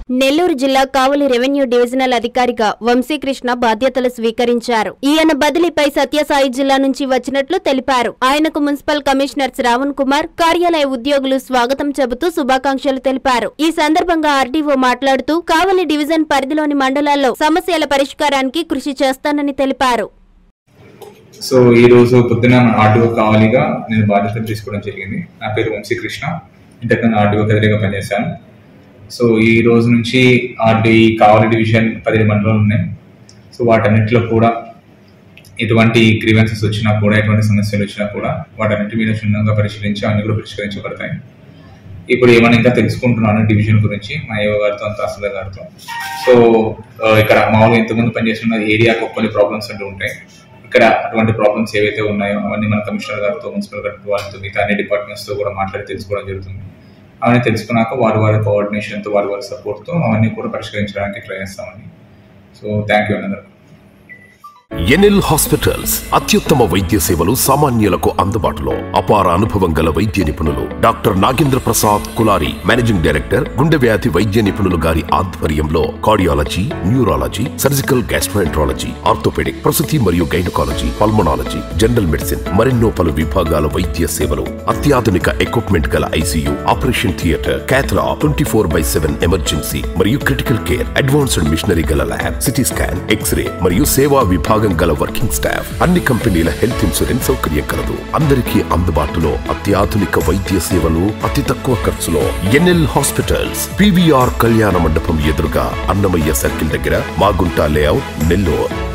నెల్లూరు జిల్లా కావలి revenue divisional అధికారిగా వంశీకృష్ణ బాధ్యతలు స్వీకరించారు ఈయన బదిలీపై సత్యసాయి జిల్లా నుంచి వచ్చినట్లు తెలిపారు ఆయనకు మున్సిపల్ కమిషనర్ శ్రావణ్ కుమార్ కార్యాలయ ఉద్యోగులు స్వాగతం చెబుతూ శుభాకాంక్షలు తెలిపారు ఈ సందర్భంగా ఆర్డీఓ మాట్లాడుతూ కావలి డివిజన్ పరిధిలోని మండలాల్లో సమస్యల పరిష్కారానికి కృషి చేస్తానని తెలిపారు సో ఈ రోజు పొద్దున ఆర్డీఓ కావాలిగా నేను బాధ్యతలు తీసుకోవడం జరిగింది నా పేరు వంశీకృష్ణ ఇంతకన్నా ఆర్డీఓ కదిరిగా పనిచేశాను సో ఈ రోజు నుంచి ఆర్డీ కావలి డివిజన్ పదిహేను మండలాలు ఉన్నాయి సో వాటన్నిటిలో కూడా ఎటువంటి గ్రీవెన్సెస్ వచ్చినా కూడా ఎటువంటి సమస్యలు వచ్చినా కూడా వాటన్నిటి మీద క్షుణ్ణంగా పరిశీలించి అన్ని కూడా పరిష్కరించబడతాయి ఇప్పుడు ఏమైనా ఇంకా తెలుసుకుంటున్నాను డివిజన్ గురించి మా ఏవో గారితో తహసీల్దార్ గారితో సో ఆ, ఇక్కడ మామూలుగా ఇంతకుముందు పనిచేస్తున్న ఏరియాకు కొన్ని ప్రాబ్లమ్స్ అంటూ ఉంటాయి ఇక్కడ అటువంటి ప్రాబ్లమ్స్ ఏవైతే ఉన్నాయో అవన్నీ మన కమిషనర్ గారితో మున్సిపల్ గారితో వాళ్ళతో మిగతా అన్ని డిపార్ట్మెంట్స్ తో కూడా మాట్లాడి తెలుసుకోవడం జరుగుతుంది అవన్నీ తెలుసుకున్నాక వారి వారి కోఆర్డినేషన్తో వారి వారి సపోర్ట్తో అవన్నీ కూడా పరిష్కరించడానికి ట్రై చేస్తామండి సో థ్యాంక్ యూ అందరూ ఎన్ఎల్ హాస్పిటల్స్ అత్యుత్తమ వైద్య సేవలు సామాన్యులకు అందుబాటులో అపార అనుభవం గల వైద్య నిపుణులు doctor Nagendra Prasad Kulari managing director గుండె వ్యాధి వైద్య నిపుణులు గారి ఆధ్వర్యంలో cardiology neurology surgical gastroenterology orthopaedic ప్రసూతి మరియు గైనకాలజీ పల్మనాలజీ జనరల్ మెడిసిన్ మరెన్నో పలు విభాగాల వైద్య సేవలు అత్యాధునిక ఎక్విప్మెంట్ గల ఐసీయూ ఆపరేషన్ థియేటర్ క్యాథలా twenty four by seven emergency మరియు క్రిటికల్ కేర్ అడ్వాన్స్డ్ మిషనరీ గల ల్యాబ్ సిటీ స్కాన్ ఎక్స్రే మరియు సేవా విభాగం గల వర్కింగ్ స్టాఫ్ అన్ని కంపెనీల హెల్త్ ఇన్సూరెన్స్ సౌకర్యం కలదు అందరికీ అందుబాటులో అత్యాధునిక వైద్య సేవలు అతి తక్కువ ఖర్చులో ఎన్ఎల్ హాస్పిటల్స్ పివిఆర్ కళ్యాణ మండపం ఎదురుగా అన్నమయ్య సర్కిల్ దగ్గర మాగుంట లేఅవుట్ నెల్లూరు